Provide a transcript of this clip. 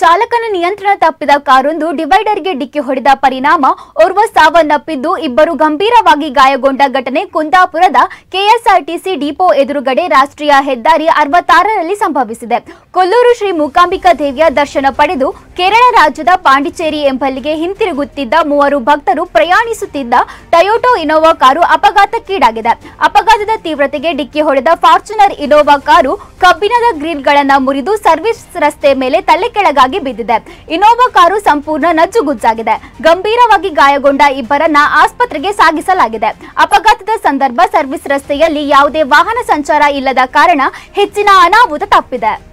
ಚಾಲಕನ ನಿಯಂತ್ರಣ ತಪ್ಪಿದ ಕಾರೊಂದು ಡಿವೈಡರ್ಗೆ ಡಿಕ್ಕಿ ಹೊಡೆದ ಪರಿಣಾಮ ಓರ್ವ ಸಾವನ್ನಪ್ಪಿದ್ದು ಇಬ್ಬರು ಗಂಭೀರವಾಗಿ ಗಾಯಗೊಂಡ ಘಟನೆ ಕುಂದಾಪುರದ ಕೆಎಸ್ಆರ್ಟಿಸಿ ಡಿಪೋ ಎದುರುಗಡೆ ರಾಷ್ಟ್ರೀಯ ಹೆದ್ದಾರಿ ಅರವತ್ತಾರರಲ್ಲಿ ಸಂಭವಿಸಿದೆ ಕೊಲ್ಲೂರು ಶ್ರೀ ಮೂಕಾಂಬಿಕಾ ದೇವಿಯ ದರ್ಶನ ಪಡೆದು ಕೇರಳ ರಾಜ್ಯದ ಪಾಂಡಿಚೇರಿ ಎಂಬಲ್ಲಿಗೆ ಹಿಂತಿರುಗುತ್ತಿದ್ದ ಮೂವರು ಭಕ್ತರು ಪ್ರಯಾಣಿಸುತ್ತಿದ್ದ ಟೊಯೋಟೋ ಇನೋವಾ ಕಾರು ಅಪಘಾತಕ್ಕೀಡಾಗಿದೆ ಅಪಘಾತದ ತೀವ್ರತೆಗೆ ಡಿಕ್ಕಿ ಹೊಡೆದ ಫಾರ್ಚುನರ್ ಇನೋವಾ ಕಾರು ಕಬ್ಬಿಣದ ಗ್ರಿಲ್ಗಳನ್ನ ಮುರಿದು ಸರ್ವಿಸ್ ರಸ್ತೆ ಮೇಲೆ ತಲೆ ಕೆಳಗಾಗಿ ಬಿದ್ದಿದೆ ಇನೋವಾ ಕಾರು ಸಂಪೂರ್ಣ ನಜ್ಜುಗುಜ್ಜಾಗಿದೆ ಗಂಭೀರವಾಗಿ ಗಾಯಗೊಂಡ ಇಬ್ಬರನ್ನ ಆಸ್ಪತ್ರೆಗೆ ಸಾಗಿಸಲಾಗಿದೆ ಅಪಘಾತದ ಸಂದರ್ಭ ಸರ್ವಿಸ್ ರಸ್ತೆಯಲ್ಲಿ ಯಾವುದೇ ವಾಹನ ಸಂಚಾರ ಇಲ್ಲದ ಕಾರಣ ಹೆಚ್ಚಿನ ಅನಾಹುತ ತಪ್ಪಿದೆ